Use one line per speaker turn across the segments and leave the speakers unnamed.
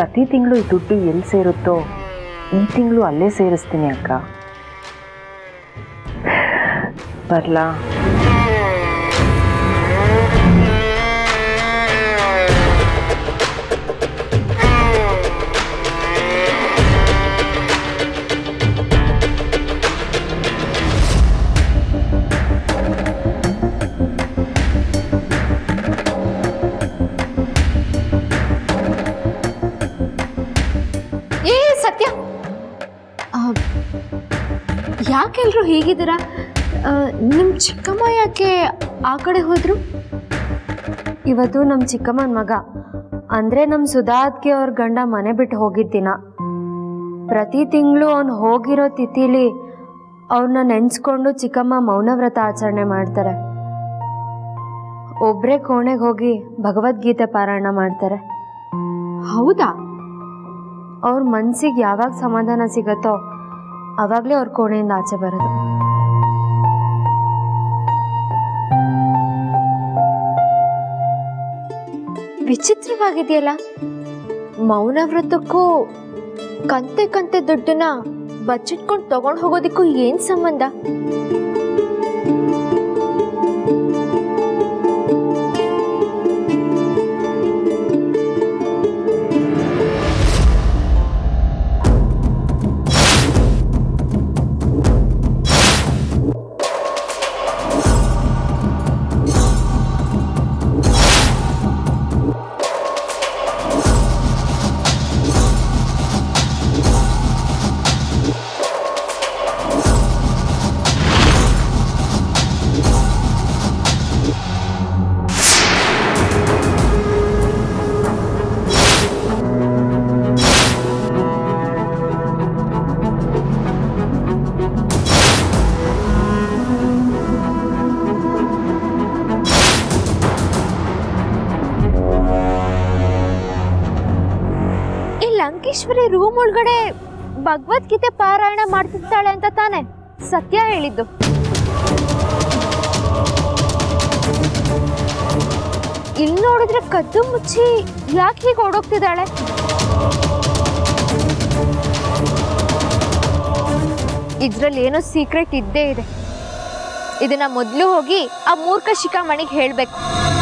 ಪ್ರತಿ ತಿಂಗಳು ಈ ದುಡ್ಡು ಎಲ್ಲಿ ಸೇರುತ್ತೋ ಈ ತಿಂಗಳು ಅಲ್ಲೇ ಸೇರಿಸ್ತೀನಿ ಅಕ್ಕ ಬರ್ಲಾ
ಏ ಸತ್ಯ ಯಾಕೆಲ್ರು ಹೀಗಿದ್ದೀರಾ ನಿಮ್ಮ ಚಿಕ್ಕಮ್ಮ ಯಾಕೆ ಆ ಕಡೆ ಹೋದ್ರು
ಇವತ್ತು ನಮ್ಮ ಚಿಕ್ಕಮ್ಮನ ಮಗ ಅಂದರೆ ನಮ್ಮ ಸುಧಾತ್ಗೆ ಅವ್ರ ಗಂಡ ಮನೆ ಬಿಟ್ಟು ಹೋಗಿದ್ದ ದಿನ ಪ್ರತಿ ತಿಂಗಳು ಅವ್ನು ಹೋಗಿರೋ ತಿಥಿಲಿ ಅವ್ರನ್ನ ನೆನೆಸ್ಕೊಂಡು ಚಿಕ್ಕಮ್ಮ ಮೌನವ್ರತ ಆಚರಣೆ ಮಾಡ್ತಾರೆ ಒಬ್ಬರೇ ಕೋಣೆಗೆ ಹೋಗಿ ಭಗವದ್ಗೀತೆ ಪಾರಾಯಣ ಮಾಡ್ತಾರೆ
ಹೌದಾ
ಅವ್ರ ಮನ್ಸಿಗೆ ಯಾವಾಗ ಸಮಾಧಾನ ಸಿಗತ್ತೋ ಅವಾಗಲೇ ಅವ್ರ ಕೋಣೆಯಿಂದ ಆಚೆ ಬರೋದು
ವಿಚಿತ್ರವಾಗಿದೆಯಲ್ಲ ಮೌನ ವ್ರತಕ್ಕೂ ಕಂತೆ ಕಂತೆ ದುಡ್ಡನ್ನ ಬಚ್ಚಿಟ್ಕೊಂಡು ತಗೊಂಡು ಹೋಗೋದಕ್ಕೂ ಏನ್ ಸಂಬಂಧ ಈ ಲಂಕೇಶ್ವರಿ ರೂಮ್ ಒಳಗಡೆ ಭಗವದ್ಗೀತೆ ಪಾರಾಯಣ ಮಾಡ್ತಿರ್ತಾಳೆ ಅಂತ ತಾನೆ ಸತ್ಯ ಹೇಳಿದ್ದು ಇಲ್ಲಿ ನೋಡಿದ್ರೆ ಕದ್ದು ಮುಚ್ಚಿ ಯಾಕೆ ಹೀಗೆ ಓಡೋಗ್ತಿದ್ದಾಳೆ ಇದ್ರಲ್ಲಿ ಏನೋ ಸೀಕ್ರೆಟ್ ಇದ್ದೇ ಇದೆ ಇದನ್ನ ಮೊದಲು ಹೋಗಿ ಆ ಮೂರ್ಖ ಶಿಖಾಮಣಿಗೆ ಹೇಳ್ಬೇಕು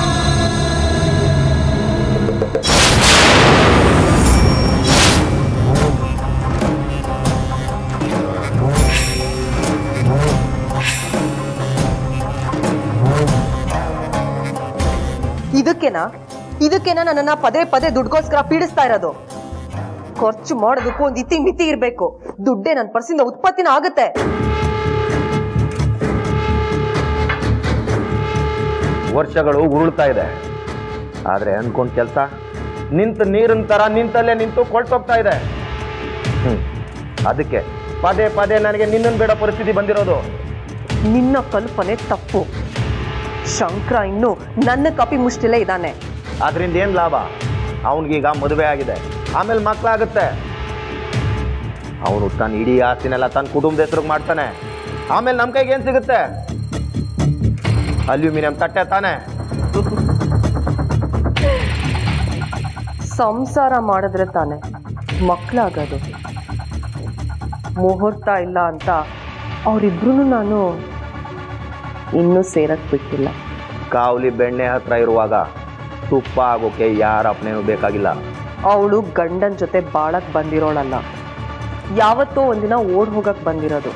ಇದಕ್ಕೆನಾ ಇದಕ್ಕೆನಾ ನನ್ನನ್ನ ಪದೇ ಪದೇ ದುಡ್ಗೋಸ್ಕರ ಪೀಡಿಸ್ತಾ ಇರೋದು ಖರ್ಚು ಮಾಡೋದಕ್ಕೂ ಒಂದು ಇತಿ ಮಿತಿ ಇರಬೇಕು ದುಡ್ಡೇ ನನ್ನ ಪರ್ಸಿಂದ ಉತ್ಪತ್ತಿನ ಆಗುತ್ತೆ
ವರ್ಷಗಳು ಉರುಳ್ತಾ ಇದೆ ಆದರೆ ಅನ್ಕೊಂಡ್ ಕೆಲಸ ನಿಂತ ನೀರಿನ ಥರ ನಿಂತಲ್ಲೇ ನಿಂತು ಕೊಳ್ತೋಗ್ತಾ ಇದೆ ಹ್ಮ್ ಅದಕ್ಕೆ ಪದೇ ಪದೇ ನನಗೆ ನಿನ್ನನ್ನು ಬೇಡ ಪರಿಸ್ಥಿತಿ ಬಂದಿರೋದು
ನಿನ್ನ ಕಲ್ಪನೆ ತಪ್ಪು ಶಂಕರ ಇನ್ನು ನನ್ನ ಕಪಿ ಮುಷ್ಟಿಲೇ ಇದ್ದಾನೆ
ಅದರಿಂದ ಏನು ಲಾಭ ಅವನಿಗೀಗ ಮದುವೆ ಆಗಿದೆ ಆಮೇಲೆ ಮಕ್ಕಳಾಗುತ್ತೆ ಅವನು ತನ್ನ ಇಡೀ ಆಸ್ತಿನೆಲ್ಲ ತನ್ನ ಕುಟುಂಬದ ಹೆಸರಿಗೆ ಮಾಡ್ತಾನೆ ಆಮೇಲೆ ನಮ್ಮ ಕೈಗೆ ಏನು ಸಿಗುತ್ತೆ ಅಲ್ಯೂಮಿನಿಯಂ ತಟ್ಟೆ ತಾನೆ
ಸಂಸಾರ ಮಾಡಿದ್ರೆ ತಾನೆ ಮಕ್ಕಳಾಗೋದು ಮುಹೂರ್ತ ಇಲ್ಲ ಅಂತ ಅವರಿಬ್ರು ನಾನು ಇನ್ನೂ ಸೇರಕ್ ಬಿಟ್ಟಿಲ್ಲ
ಕಾವಲಿ ಬೆಣ್ಣೆ ಹತ್ರ ಇರುವಾಗ ತುಪ್ಪ ಆಗೋಕೆ ಯಾರ ಅಪ್ಪನೇನೂ ಬೇಕಾಗಿಲ್ಲ
ಅವಳು ಗಂಡನ ಜೊತೆ ಬಾಳಕ್ ಬಂದಿರೋಳಲ್ಲ ಯಾವತ್ತೋ ಒಂದಿನ ಓಡ್ ಹೋಗಕ್ ಬಂದಿರೋದು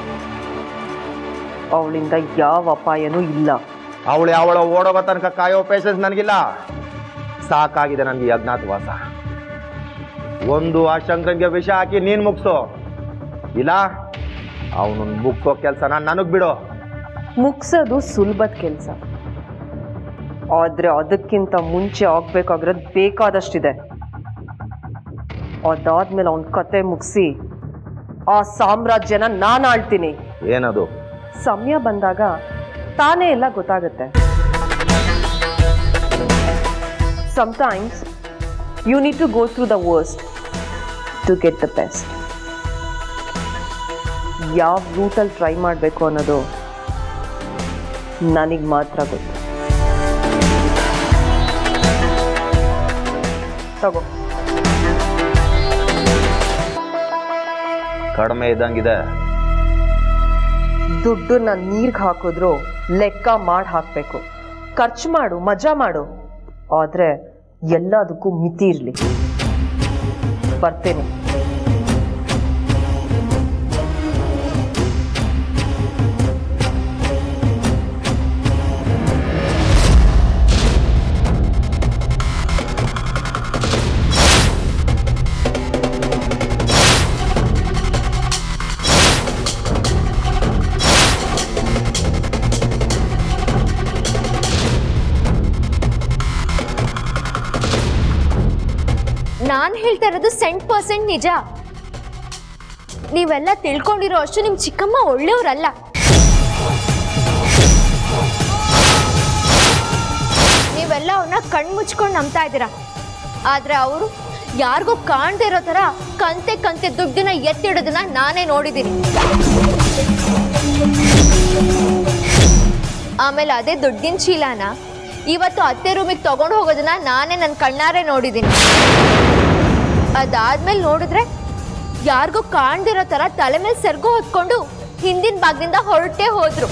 ಅವಳಿಂದ ಯಾವ ಅಪಾಯನೂ ಇಲ್ಲ
ಅವಳು ಅವಳ ಓಡೋಗೋ ತನಕ ಕಾಯೋ ಪೇಷನ್ಸ್ ನನಗಿಲ್ಲ ಸಾಕಾಗಿದೆ ನನಗೆ ಈ ಅಜ್ಞಾತವಾಸ ಒಂದು ಆ ಶಂಕರನ್ಗೆ ವಿಷ ಹಾಕಿ ನೀನು ಮುಗಿಸು ಇಲ್ಲ ಅವನು ಮುಗ್ಸೋ ಕೆಲಸನ ನನಗೆ ಬಿಡು
ಮುಗ್ಸೋದು ಸುಲಭದ ಕೆಲಸ ಆದ್ರೆ ಅದಕ್ಕಿಂತ ಮುಂಚೆ ಆಗ್ಬೇಕಾಗಿರೋದು ಬೇಕಾದಷ್ಟಿದೆ ಅದಾದ್ಮೇಲೆ ಅವನ ಕತೆ ಮುಗಿಸಿ ಆ ಸಾಮ್ರಾಜ್ಯನ ನಾನು ಆಳ್ತೀನಿ
ಏನದು
ಸಮಯ ಬಂದಾಗ ತಾನೇ ಎಲ್ಲ ಗೊತ್ತಾಗುತ್ತೆ sometimes you need to go through the worst to get the best ಯಾವ ರೂಟಲ್ಲಿ ಟ್ರೈ ಮಾಡಬೇಕು ಅನ್ನೋದು ನನಗೆ ಮಾತ್ರ ಗೊತ್ತು ತಗೋ
ಕಡಿಮೆ ಇದ್ದಂಗಿದೆ
ದುಡ್ಡನ್ನ ನೀರ್ಗೆ ಹಾಕಿದ್ರು ಲೆಕ್ಕ ಮಾಡಿ ಹಾಕ್ಬೇಕು ಖರ್ಚು ಮಾಡು ಮಜಾ ಮಾಡು ಆದ್ರೆ ಎಲ್ಲದಕ್ಕೂ ಮಿತಿ ಇರಲಿ ಬರ್ತೇನೆ
ನಾನು ಹೇಳ್ತಾ ಇರೋದು ಸೆಂಟ್ ಪರ್ಸೆಂಟ್ ನಿಜ ನೀವೆಲ್ಲ ತಿಳ್ಕೊಂಡಿರೋ ಅಷ್ಟು ನಿಮ್ಮ ಚಿಕ್ಕಮ್ಮ ಒಳ್ಳೆಯವರಲ್ಲ ನೀವೆಲ್ಲ ಅವ್ರನ್ನ ಕಣ್ಣು ಮುಚ್ಕೊಂಡು ನಂಬ್ತಾ ಇದ್ದೀರಾ ಆದ್ರೆ ಅವರು ಯಾರಿಗೂ ಕಾಣದೇ ಇರೋ ಥರ ಕಂತೆ ಕಂತೆ ದುಡ್ಡನ್ನ ಎತ್ತಿಡೋದನ್ನ ನಾನೇ ನೋಡಿದ್ದೀನಿ ಆಮೇಲೆ ಅದೇ ದುಡ್ಡಿನ ಚೀಲನ ಇವತ್ತು ಅತ್ತೆ ರೂಮಿಗೆ ತಗೊಂಡು ಹೋಗೋದನ್ನ ನಾನೇ ನನ್ನ ಕಣ್ಣಾರೆ ನೋಡಿದ್ದೀನಿ ಅದಾದ್ಮೇಲೆ ನೋಡಿದ್ರೆ ಯಾರಿಗೂ ಕಾಣ್ದಿರೋ ತರ ತಲೆ ಮೇಲೆ ಸೆರ್ಗು ಹೊತ್ಕೊಂಡು ಹಿಂದಿನ ಭಾಗದಿಂದ ಹೊರಟೇ ಹೋದ್ರು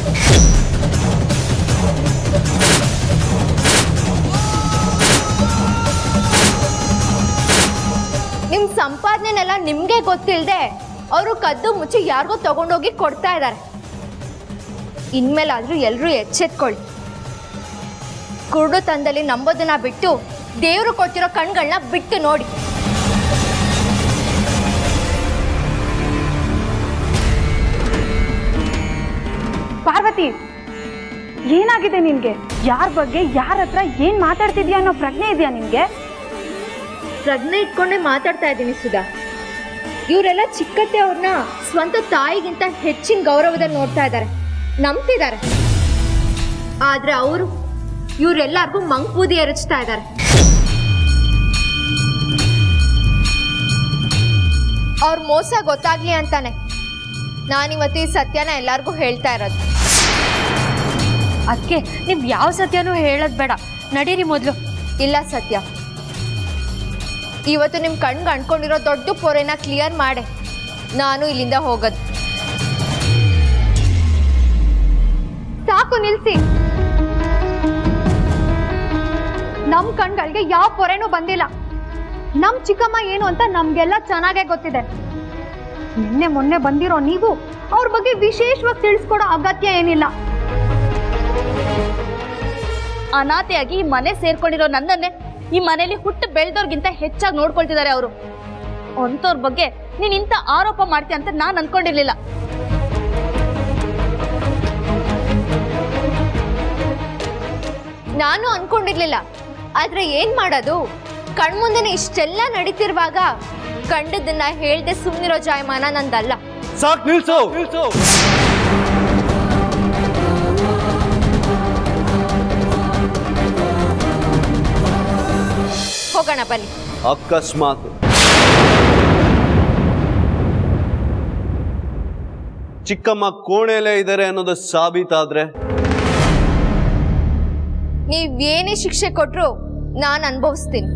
ನಿಮ್ ಸಂಪಾದನೆನೆಲ್ಲ ನಿಮ್ಗೆ ಗೊತ್ತಿಲ್ದೆ ಅವರು ಕದ್ದು ಮುಚ್ಚಿ ಯಾರಿಗೋ ತಗೊಂಡೋಗಿ ಕೊಡ್ತಾ ಇದ್ದಾರೆ ಇನ್ಮೇಲಾದ್ರೂ ಎಲ್ರೂ ಎಚ್ಚೆತ್ಕೊಳ್ಳಿ ಕುರುಡು ತಂದಲ್ಲಿ ನಂಬೋದನ್ನ ಬಿಟ್ಟು ದೇವರು ಕೊಟ್ಟಿರೋ ಕಣ್ಗಳನ್ನ ಬಿಟ್ಟು ನೋಡಿ
ಪಾರ್ವತಿ ಏನಾಗಿದೆ ನಿನ್ಗೆ ಯಾರ ಬಗ್ಗೆ ಯಾರ ಹತ್ರ ಏನ್ ಮಾತಾಡ್ತಿದ್ಯಾ ಅನ್ನೋ ಪ್ರಜ್ಞೆ ಇದೆಯಾ ನಿನ್ಗೆ
ಪ್ರಜ್ಞೆ ಇಟ್ಕೊಂಡೇ ಮಾತಾಡ್ತಾ ಇದ್ದೀನಿ ಸುಧಾ ಇವರೆಲ್ಲ ಚಿಕ್ಕತ್ತೆ ಅವ್ರನ್ನ ಸ್ವಂತ ತಾಯಿಗಿಂತ ಹೆಚ್ಚಿನ ಗೌರವದಲ್ಲಿ ನೋಡ್ತಾ ಇದ್ದಾರೆ ನಂಬ್ತಿದ್ದಾರೆ ಆದ್ರೆ ಅವರು ಇವರೆಲ್ಲರಿಗೂ ಮಂಕ್ಬೂದಿ ಎರಚ್ತಾ ಇದ್ದಾರೆ ಅವ್ರ ಮೋಸ ಗೊತ್ತಾಗ್ಲಿ ಅಂತಾನೆ ನಾನಿವತ್ತು ಈ ಸತ್ಯನ ಎಲ್ಲಾರ್ಗೂ ಹೇಳ್ತಾ ಇರೋದು
ಅದಕ್ಕೆ ನೀವು ಯಾವ ಸತ್ಯನೂ ಹೇಳೋದು ಬೇಡ ನಡೀರಿ ಮೊದಲು
ಇಲ್ಲ ಸತ್ಯ ಇವತ್ತು ನಿಮ್ಮ ಕಣ್ಗೆ ಅಂದ್ಕೊಂಡಿರೋ ದೊಡ್ಡ ಪೊರೆನ ಕ್ಲಿಯರ್ ಮಾಡೆ ನಾನು ಇಲ್ಲಿಂದ ಹೋಗೋದು ಸಾಕು ನಿಲ್ಸಿ
ನಮ್ ಕಣ್ಗಳಿಗೆ ಯಾವ ಪೊರೆನೂ ಬಂದಿಲ್ಲ ನಮ್ ಚಿಕ್ಕಮ್ಮ ಏನು ಅಂತ ನಮ್ಗೆಲ್ಲ ಚೆನ್ನಾಗೇ ಗೊತ್ತಿದೆ ನಿನ್ನೆ ಮೊನ್ನೆ ಬಂದಿರೋ ನೀವು ಅವ್ರ ಬಗ್ಗೆ ವಿಶೇಷವಾಗಿ ತಿಳಿಸ್ಕೊಡೋ ಅಗತ್ಯ ಏನಿಲ್ಲ
ಅನಾಥೆಯಾಗಿ ಈ ಮನೆ ಸೇರ್ಕೊಂಡಿರೋ ನನ್ನನ್ನೇ ಈ ಮನೆಯಲ್ಲಿ ಹುಟ್ಟು ಬೆಳೆದವ್ರಿಗಿಂತ ಹೆಚ್ಚಾಗಿ ನೋಡ್ಕೊಳ್ತಿದ್ದಾರೆ ಅವರು ಅಂಥವ್ರ ಬಗ್ಗೆ ನೀನ್ ಇಂಥ ಆರೋಪ ಮಾಡ್ತೀಯ ಅಂತ ನಾನು ಅನ್ಕೊಂಡಿರ್ಲಿಲ್ಲ
ನಾನು ಅನ್ಕೊಂಡಿರ್ಲಿಲ್ಲ ಆದ್ರೆ ಏನ್ ಮಾಡೋದು ಕಣ್ಮುಂದೆನೆ ಇಷ್ಟೆಲ್ಲ ನಡೀತಿರುವಾಗ ಕಂಡದನ್ನ ಹೇಳ್ದೆ ಸುಮ್ಮನಿರೋ ಜಾಯಮಾನ ನಂದಲ್ಲ
ಸಾಕ್ ನಿಲ್ಸು ನಿಲ್ಸು
ಹೋಗೋಣ ಬನ್ನಿ
ಅಕಸ್ಮಾತ್ ಚಿಕ್ಕಮ್ಮ ಕೋಣೆಲೇ ಇದ್ದಾರೆ ಅನ್ನೋದು ಸಾಬೀತಾದ್ರೆ
ನೀವೇನೇ ಶಿಕ್ಷೆ ಕೊಟ್ರು ನಾನು ಅನುಭವಿಸ್ತೀನಿ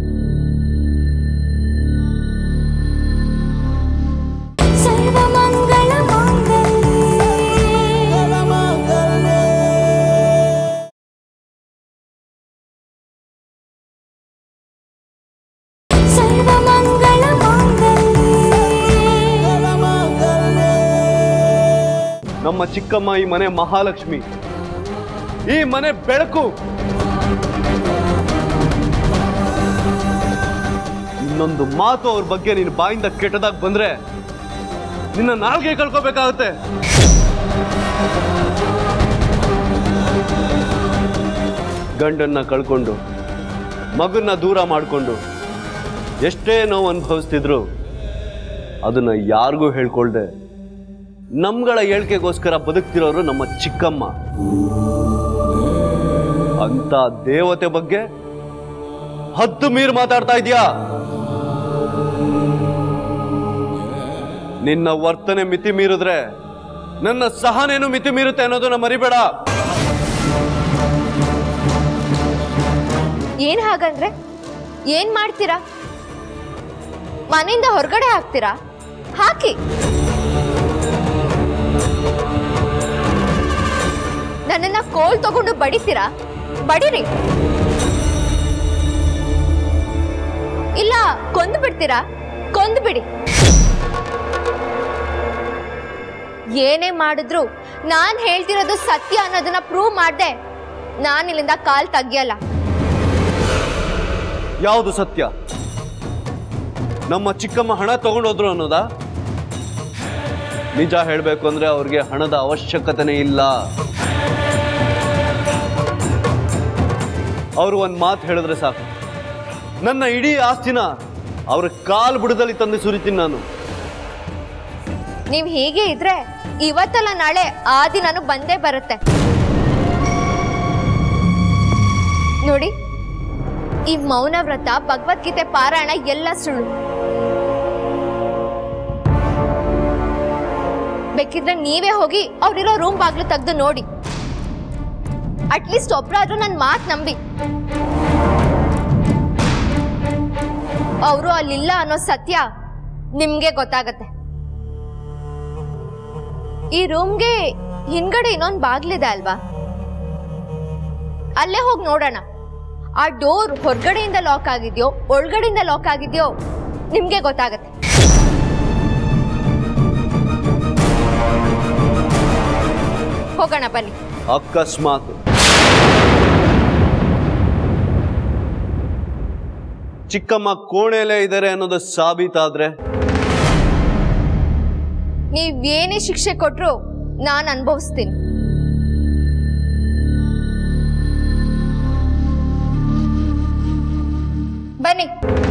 ನಮ್ಮ ಚಿಕ್ಕಮ್ಮ ಈ ಮನೆ ಮಹಾಲಕ್ಷ್ಮಿ ಈ ಮನೆ ಬೆಳಕು ಇನ್ನೊಂದು ಮಾತು ಅವ್ರ ಬಗ್ಗೆ ನಿನ್ನ ಬಾಯಿಂದ ಕೆಟ್ಟದಾಗ ಬಂದ್ರೆ ನಿನ್ನ ನಾಲ್ಗೆ ಕಳ್ಕೋಬೇಕಾಗುತ್ತೆ ಗಂಡನ್ನ ಕಳ್ಕೊಂಡು ಮಗನ್ನ ದೂರ ಮಾಡಿಕೊಂಡು ಎಷ್ಟೇ ನೋವು ಅನುಭವಿಸ್ತಿದ್ರು ಅದನ್ನ ಯಾರಿಗೂ ಹೇಳ್ಕೊಳ್ದೆ ನಮ್ಗಳ ಹೇಳಿಕೆಗೋಸ್ಕರ ಬದುಕ್ತಿರೋರು ನಮ್ಮ ಚಿಕ್ಕಮ್ಮ ಅಂತ ದೇವತೆ ಬಗ್ಗೆ ಹದ್ದು ಮೀರ್ ಮಾತಾಡ್ತಾ ಇದೀಯಾ ನಿನ್ನ ವರ್ತನೆ ಮಿತಿ ಮೀರಿದ್ರೆ ನನ್ನ ಸಹನೇನು ಮಿತಿ ಮೀರುತ್ತೆ ಅನ್ನೋದನ್ನ ಮರಿಬೇಡ
ಏನ್ ಹಾಗಂದ್ರೆ ಏನ್ ಮಾಡ್ತೀರಾ ಮನೆಯಿಂದ ಹೊರಗಡೆ ಹಾಕ್ತೀರಾ ಹಾಕಿ ನನ್ನನ್ನ ಕೋಲ್ ತಗೊಂಡು ಬಡಿತೀರಾ ಬಡಿರಿ ಇಲ್ಲ ಕೊಂದು ಬಿಡ್ತೀರಾ ಕೊಂದು ಬಿಡಿ ಏನೇ ಮಾಡಿದ್ರು ನಾನ್ ಹೇಳ್ತಿರೋದು ಸತ್ಯ ಅನ್ನೋದನ್ನ ಪ್ರೂವ್ ಮಾಡ್ದೆ ನಾನು ಇಲ್ಲಿಂದ ಕಾಲ್ ತೆಗಿಯಲ್ಲ
ಯಾವುದು ಸತ್ಯ ನಮ್ಮ ಚಿಕ್ಕಮ್ಮ ಹಣ ತಗೊಂಡೋದ್ರು ಅನ್ನೋದಾ ನಿಜ ಹೇಳಬೇಕು ಅಂದ್ರೆ ಅವ್ರಿಗೆ ಹಣದ ಅವಶ್ಯಕತೆನೇ ಇಲ್ಲ ಅವರು ಒಂದು ಮಾತು ಹೇಳಿದ್ರೆ ಸಾಕು ನನ್ನ ಇಡೀ ಆಸ್ತಿನ ಅವ್ರ ಕಾಲು ಬುಡದಲ್ಲಿ ತಂದು ಸುರಿತೀನಿ ನಾನು
ನೀವ್ ಹೀಗೆ ಇದ್ರೆ ಇವತ್ತಲ್ಲ ನಾಳೆ ಆ ದಿನಾನು ಬಂದೇ ಬರುತ್ತೆ ನೋಡಿ ಈ ಮೌನ ವ್ರತ ಭಗವದ್ಗೀತೆ ಪಾರಾಯಣ ಎಲ್ಲ ಸುಳ್ಳು ಬೇಕಿದ್ರೆ ನೀವೇ ಹೋಗಿ ಅವ್ರಿರೋ ರೂಮ್ ಬಾಗ್ಲು ತೆಗ್ದು ನೋಡಿ ಅಟ್ಲೀಸ್ಟ್ ಒಬ್ರಾದ್ರೂ ನನ್ನ ಮಾತು ನಂಬಿ ಅವರು ಅಲ್ಲಿಲ್ಲ ಅನ್ನೋ ಸತ್ಯ ನಿಮ್ಗೆ ಗೊತ್ತಾಗತ್ತೆ ಈ ರೂಮ್ಗೆ ಹಿಂದ್ಗಡೆ ಇನ್ನೊಂದು ಬಾಗ್ಲಿದೆ ಅಲ್ವಾ ಅಲ್ಲೇ ಹೋಗಿ ನೋಡೋಣ ಆ ಡೋರ್ ಹೊರಗಡೆಯಿಂದ ಲಾಕ್ ಆಗಿದ್ಯೋ ಒಳಗಡೆಯಿಂದ ಲಾಕ್ ಆಗಿದ್ಯೋ ನಿಮ್ಗೆ ಗೊತ್ತಾಗತ್ತೆ ಹೋಗೋಣ ಬನ್ನಿ
ಅಕಸ್ಮಾತ್ ಚಿಕ್ಕಮ್ಮ ಕೋಣೆಯಲ್ಲೇ ಇದ್ದಾರೆ ಅನ್ನೋದು ಸಾಬೀತಾದ್ರೆ
ನೀವೇನೇ ಶಿಕ್ಷೆ ಕೊಟ್ರು ನಾನು ಅನುಭವಿಸ್ತೀನಿ ಬನ್ನಿ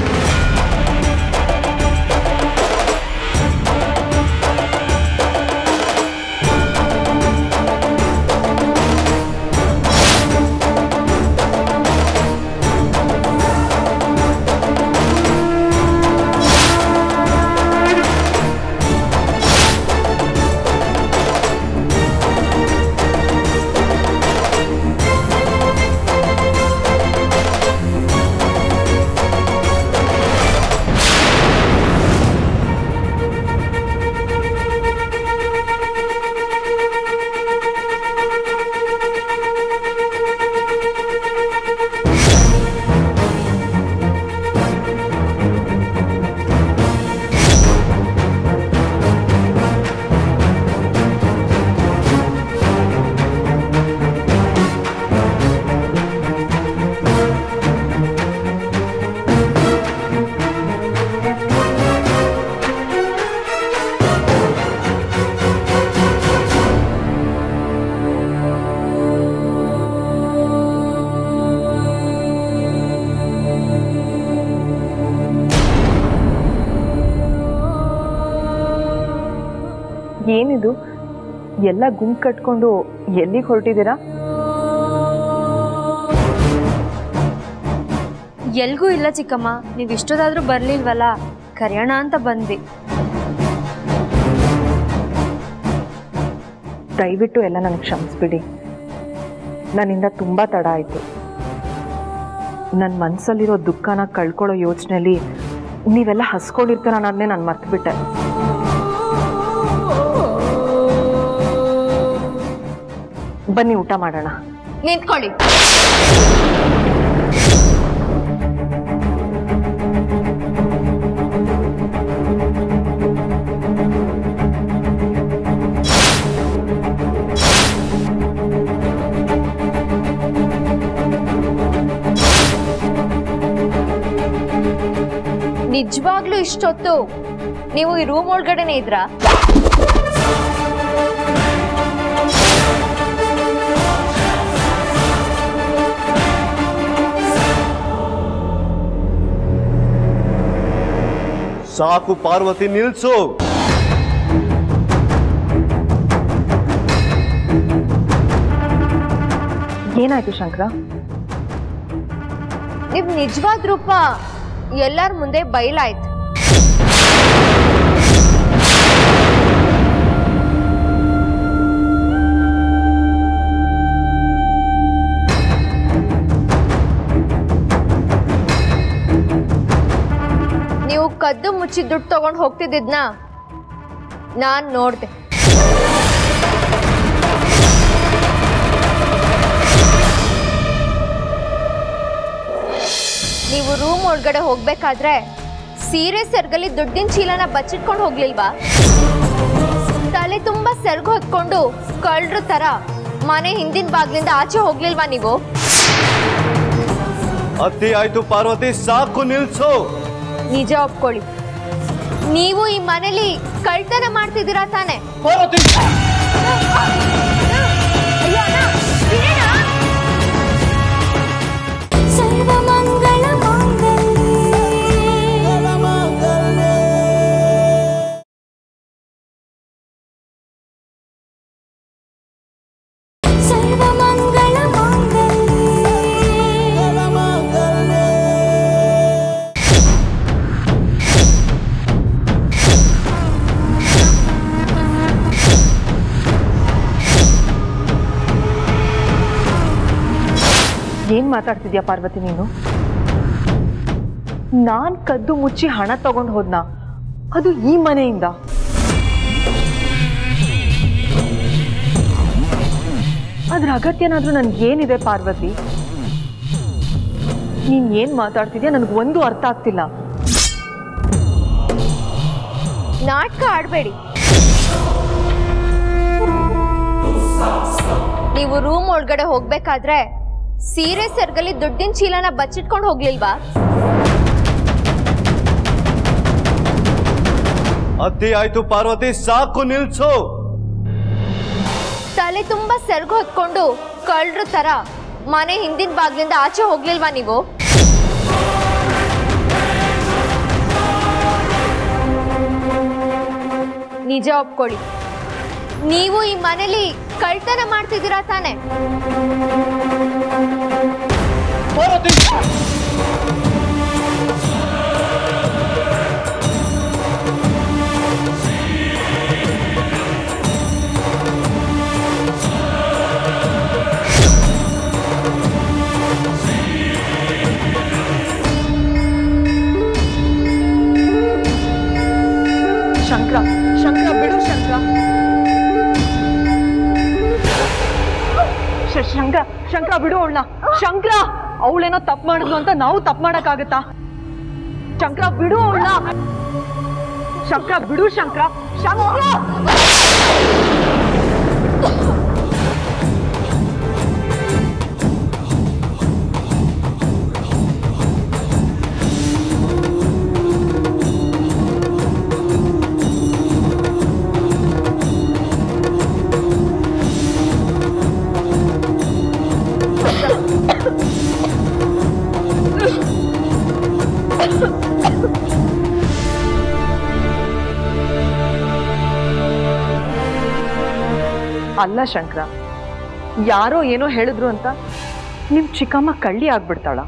ಏನಿದು ಎಲ್ಲ ಗುಂಪು ಕಟ್ಕೊಂಡು ಎಲ್ಲಿಗೆ ಹೊರಟಿದ್ದೀರಾ
ಎಲ್ಗೂ ಇಲ್ಲ ಚಿಕ್ಕಮ್ಮ ನೀವು ಇಷ್ಟೊತ್ತಾದ್ರೂ ಬರ್ಲಿಲ್ವಲ್ಲ ಕರೆಯೋಣ ಅಂತ ಬಂದ್ವಿ
ದಯವಿಟ್ಟು ಎಲ್ಲ ನನಗೆ ಕ್ಷಮಿಸ್ಬಿಡಿ ನನ್ನಿಂದ ತುಂಬ ತಡ ಆಯಿತು ನನ್ನ ಮನಸ್ಸಲ್ಲಿರೋ ದುಃಖನ ಕಳ್ಕೊಳ್ಳೋ ಯೋಚನೆಯಲ್ಲಿ ನೀವೆಲ್ಲ ಹಸ್ಕೊಂಡಿರ್ತೀರ ಅನ್ನೋದನ್ನೇ ನಾನು ಮರ್ತ್ಬಿಟ್ಟೆ ಬನ್ನಿ ಊಟ ಮಾಡೋಣ
ನಿಂತ್ಕೊಳ್ಳಿ ನಿಜವಾಗ್ಲೂ ಇಷ್ಟೊತ್ತು ನೀವು ಈ ರೂಮ್ ಒಳಗಡೆನೆ ಇದ್ರಾ
ಸಾಕು ಪಾರ್ವತಿ ನಿಲ್ಸು
ಏನಾಯ್ತು ಶಂಕರ
ನಿಮ್ ನಿಜವಾದ ರೂಪ ಎಲ್ಲಾರ ಮುಂದೆ ಬಯಲಾಯ್ತು ನೀವು ಕದ್ದು ಮುಚ್ಚಿ ದುಡ್ಡು ತಗೊಂಡು ಹೋಗ್ತಿದ್ದಿದ್ನ ನಾನ್ ನೋಡ್ದೆ ನೀವು ರೂಮ್ ಒಳಗಡೆ ಹೋಗ್ಬೇಕಾದ್ರೆ ಸೀರೆ ಸೆರ್ಗಲ್ಲಿ ದುಡ್ಡಿನ ಚೀಲನ ಬಚ್ಚಿಟ್ಕೊಂಡು ಹೋಗ್ಲಿಲ್ವಾ ತಲೆ ತುಂಬಾ ಸೆರ್ಗ್ ಹೊತ್ಕೊಂಡು ಕಳ್ರ ತರ ಮನೆ ಹಿಂದಿನ ಬಾಗ್ಲಿಂದ ಆಚೆ ಹೋಗ್ಲಿಲ್ವಾ ನೀವು
ಅತಿ ಆಯ್ತು ಪಾರ್ವತಿ ಸಾಕು ನಿಲ್ಸು
ನಿಜ ಒಪ್ಕೊಳ್ಳಿ ನೀವು ಈ ಮನೇಲಿ ಕಳ್ತನ ಮಾಡ್ತಿದ್ದೀರಾ ತಾನೆ
ಪಾರ್ವತಿ
ಅಯ್ಯೋ ಅಣ್ಣ, ಬಿಡಣ್ಣ.
ಸರ್ವಮಂಗಳ ಸರ್ವಮಂಗಳ
ಏನ್ ಮಾತಾಡ್ತಿದ್ಯಾ ಪಾರ್ವತಿ ನೀನು ನಾನ್ ಕದ್ದು ಮುಚ್ಚಿ ಹಣ ತಗೊಂಡು ಹೋದ್ನ ಅದು ಈ ಮನೆಯಿಂದ ಅದ್ರ ಅಗತ್ಯನಾದ್ರೂ ನನ್ಗೇನಿದೆ ಪಾರ್ವತಿ ನೀನ್ ಏನ್ ಮಾತಾಡ್ತಿದ್ಯಾ ನನ್ಗೆ ಒಂದು ಅರ್ಥ ಆಗ್ತಿಲ್ಲ
ನಾಟಕ ಆಡಬೇಡಿ ನೀವು ರೂಮ್ ಒಳಗಡೆ ಹೋಗ್ಬೇಕಾದ್ರೆ ಸೀರೆ ಸೆರ್ಗಲ್ಲಿ ದುಡ್ಡಿನ ಚೀಲನ ಬಚ್ಚಿಟ್ಕೊಂಡು ಹೋಗ್ಲಿಲ್ವಾ
ಅತಿ ಆಯ್ತು ಪಾರ್ವತಿ ಸಾಕು ನಿಲ್ಸು
ತಲೆ ತುಂಬಾ ಸೆರ್ಗ್ ಹೊತ್ಕೊಂಡು ಕಳ್ರ ತರ ಮನೆ ಹಿಂದಿನ ಬಾಗ್ಲಿಂದ ಆಚೆ ಹೋಗ್ಲಿಲ್ವಾ ನೀವು ನಿಜ ಒಪ್ಕೊಳ್ಳಿ ನೀವು ಈ ಮನೇಲಿ ಕಳ್ತನ ಮಾಡ್ತಿದ್ದೀರಾ ತಾನೆ
ಪಾರ್ವತಿ
ಶಂಕರ ಶಂಕರ ಬಿಡು ಶಂಕರ ಶ- ಶಂಕರ ಶಂಕರ ಬಿಡು ಅವಳನ್ನ ಶಂಕರ ಅವಳೇನೋ ತಪ್ಪು ಮಾಡಿದ್ಲು ಅಂತ ನಾವು ತಪ್ಪು ಮಾಡಕ್ಕಾಗತ್ತಾ ಶಂಕರ ಬಿಡು ಅವಳನ್ನ ಶಂಕರ ಬಿಡು ಶಂಕರ ಶಂಕರ ಅಲ್ಲ ಶಂಕರ ಯಾರೋ ಏನೋ ಹೇಳಿದ್ರು ಅಂತ ನಿಮ್ ಚಿಕ್ಕಮ್ಮ ಕಳ್ಳಿ ಆಗ್ಬಿಡ್ತಾಳ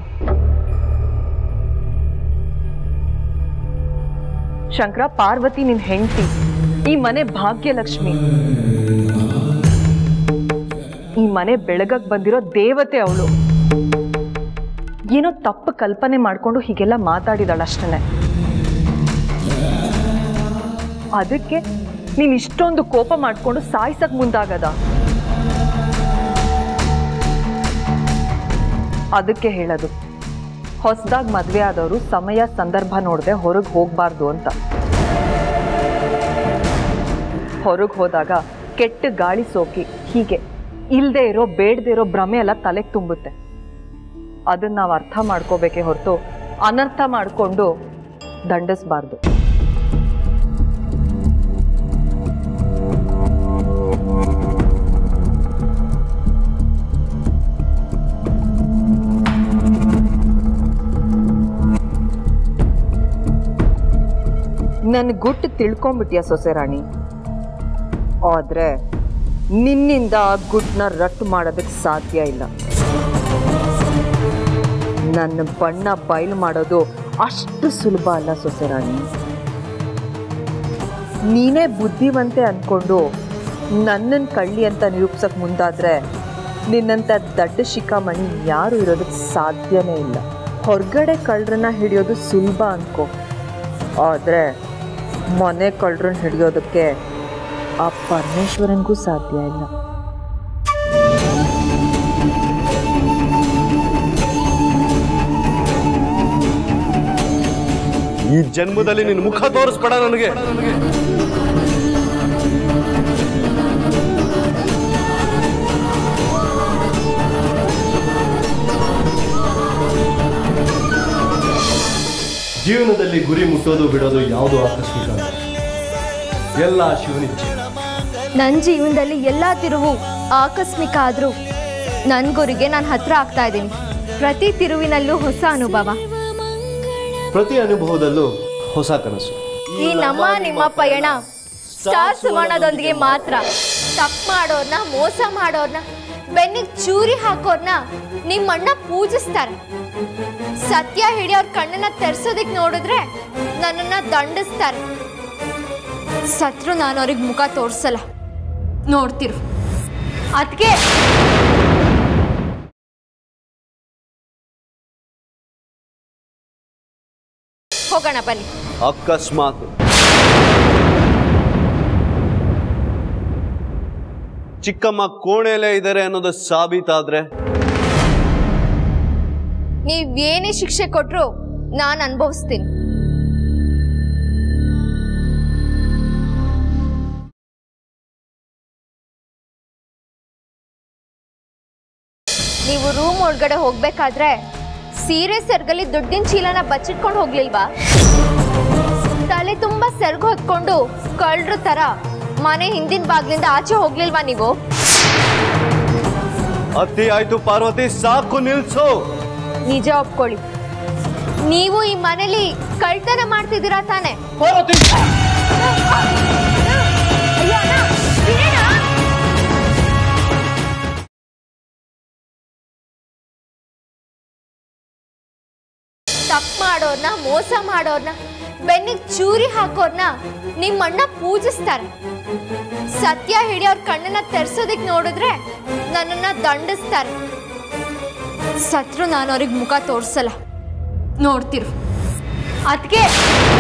ಶಂಕರ ಪಾರ್ವತಿ ನಿನ್ ಹೆಂಡತಿ ಈ ಮನೆ ಭಾಗ್ಯಲಕ್ಷ್ಮಿ ಈ ಮನೆ ಬೆಳಗಕ್ ಬಂದಿರೋ ದೇವತೆ ಅವಳು ಏನೋ ತಪ್ಪು ಕಲ್ಪನೆ ಮಾಡ್ಕೊಂಡು ಹೀಗೆಲ್ಲ ಮಾತಾಡಿದಾಳ ಅಷ್ಟೇ ಅದಕ್ಕೆ ನೀನ್ ಇಷ್ಟೊಂದು ಕೋಪ ಮಾಡ್ಕೊಂಡು ಸಾಯ್ಸಕ್ ಮುಂದಾಗದ ಅದಕ್ಕೆ ಹೇಳೋದು ಹೊಸದಾಗಿ ಮದ್ವೆ ಆದವರು ಸಮಯ ಸಂದರ್ಭ ನೋಡದೆ ಹೊರಗೆ ಹೋಗ್ಬಾರ್ದು ಅಂತ ಹೊರಗೆ ಹೋದಾಗ ಕೆಟ್ಟ ಗಾಳಿ ಸೋಕಿ ಹೀಗೆ ಇಲ್ದೇ ಇರೋ ಬೇಡದೇ ಇರೋ ಭ್ರಮೆ ಎಲ್ಲ ತಲೆಗೆ ತುಂಬುತ್ತೆ ಅದನ್ನ ನಾವು ಅರ್ಥ ಮಾಡ್ಕೋಬೇಕೇ ಹೊರತು ಅನರ್ಥ ಮಾಡಿಕೊಂಡು ದಂಡಿಸ್ಬಾರ್ದು ನನ್ನ ಗುಟ್ಟು ತಿಳ್ಕೊಂಬಿಟ್ಯಾ ಸೊಸೆ ರಾಣಿ ಆದ್ರೆ ನಿನ್ನಿಂದ ಆ ಗುಟ್ಟನ್ನ ರಟ್ಟು ಮಾಡೋದಕ್ಕೆ ಸಾಧ್ಯ ಇಲ್ಲ ನನ್ನ ಬಣ್ಣ ಬಯಲು ಮಾಡೋದು ಅಷ್ಟು ಸುಲಭ ಅಲ್ಲ ಸೊಸೆ ರಾಣಿ ನೀನೇ ಬುದ್ಧಿವಂತೆ ಅನ್ಕೊಂಡು ನನ್ನನ್ನು ಕಳ್ಳಿ ಅಂತ ನಿರೂಪಿಸಕ್ ಮುಂದಾದ್ರೆ ನಿನ್ನಂಥ ದಡ್ಡ ಶಿಖಾಮಣಿ ಯಾರು ಇರೋದಕ್ಕೆ ಸಾಧ್ಯನೇ ಇಲ್ಲ ಹೊರಗಡೆ ಕಳ್ಳರನ್ನ ಹಿಡಿಯೋದು ಸುಲಭ ಅನ್ಕೋ ಆದರೆ ಮನೆ ಕಳ್ಳರನ್ನ ಹಿಡಿಯೋದಕ್ಕೆ ಆ ಪರಮೇಶ್ವರನ್ಗೂ ಸಾಧ್ಯ ಇಲ್ಲ
ಈ ಜನ್ಮದಲ್ಲಿ ನಿನ್ನ ಮುಖ ತೋರಿಸ್ಬೇಡ ನನಗೆ ಜೀವನದಲ್ಲಿ ಗುರಿ ಮುಟ್ಟೋದು ಬಿಡೋದು ಯಾವುದು ಆಕಸ್ಮಿಕ ಅಲ್ಲ. ಎಲ್ಲ ಶಿವನಿಚ್ಛೆ
ನನ್ನ ಜೀವನದಲ್ಲಿ ಎಲ್ಲ ತಿರುವು ಆಕಸ್ಮಿಕ ಆದರೂ ನನ್ನ ಗುರಿಗೆ ನಾನು ಹತ್ರ ಆಗ್ತಾ ಇದ್ದೀನಿ ಪ್ರತಿ ತಿರುವಿನಲ್ಲೂ ಹೊಸ ಅನುಭವ
ಪ್ರತಿ ಅನುಭವದಲ್ಲೂ ಹೊಸ ಕನಸು
ಈ ನಮ್ಮ ನಿಮ್ಮ ಪಯಣ ಸ್ಟಾರ್ ಸುವರ್ಣದೊಂದಿಗೆ ಮಾತ್ರ ತಪ್ಪು ಮಾಡೋರ್ನ ಮೋಸ ಮಾಡೋರ್ನ ಬೆನ್ನಿಗೆ ಚೂರಿ ಹಾಕೋರ್ನ ನಿಮ್ಮಣ್ಣ ಪೂಜಿಸ್ತಾರೆ ಸತ್ಯ ಹಿಡಿಯೋರ್ ಕಣ್ಣನ್ನ ತೆರ್ಸೋದಿಕ್ ನೋಡಿದ್ರೆ ನನ್ನನ್ನ ದಂಡಿಸ್ತಾರೆ ಸತ್ರು ನಾನು ಅವ್ರಿಗೆ ಮುಖ ತೋರ್ಸಲ್ಲ ನೋಡ್ತಿರು ಅದಕ್ಕೆ ಹೋಗೋಣ ಬನ್ನಿ
ಅಕಸ್ಮಾತ್ ಚಿಕ್ಕಮ್ಮ ಕೋಣೆಯಲ್ಲೇ ಇದ್ದಾರೆ ಅನ್ನೋದು ಸಾಬೀತಾದ್ರೆ
ನೀವೇನೇ ಶಿಕ್ಷೆ ಕೊಟ್ರು ನಾನು ಅನುಭವಿಸ್ತೀನಿ ನೀವು ರೂಮ್ ಒಳಗಡೆ ಹೋಗ್ಬೇಕಾದ್ರೆ ಸೀರೆ ಸೆರ್ಗಲ್ಲಿ ದುಡ್ಡಿನ ಚೀಲನ ಬಚ್ಚಿಟ್ಕೊಂಡು ಹೋಗ್ಲಿಲ್ವಾ ತಲೆ ತುಂಬಾ ಸೆರ್ಗ್ ಹೊತ್ಕೊಂಡು ಕಳ್ರ ತರ ಮನೆ ಹಿಂದಿನ ಬಾಗ್ಲಿಂದ ಆಚೆ ಹೋಗ್ಲಿಲ್ವಾ ನೀವು
ಅತಿ ಆಯ್ತು ಪಾರ್ವತಿ ಸಾಕು ನಿಲ್ಸು
ನಿಜ ಒಪ್ಕೊಳ್ಳಿ ನೀವು ಈ ಮನೇಲಿ ಕಳ್ತನ ಮಾಡ್ತಿದ್ದೀರಾ ತಾನೆ
ಪಾರ್ವತಿ
ಅಯ್ಯೋ ಅಣ್ಣ, ಬಿಡಣ್ಣ. ತಪ್ಪು ಮಾಡೋರ್ನ ಮೋಸ ಮಾಡೋರ್ನ ಬೆನ್ನಿಗೆ ಚೂರಿ ಹಾಕೋರ್ನ ನಿಮ್ಮಣ್ಣ ಪೂಜಿಸ್ತಾರೆ ಸತ್ಯ ಹಿಡಿಯೋರ್ ಕಣ್ಣನ್ನ ತೆರ್ಸೋದಿಕ್ ನೋಡಿದ್ರೆ ನನ್ನನ್ನ ದಂಡಿಸ್ತಾರೆ ಸತ್ರು ನಾನು ಅವ್ರಿಗೆ ಮುಖ ತೋರ್ಸಲ್ಲ ನೋಡ್ತಿರು ಅದಕ್ಕೆ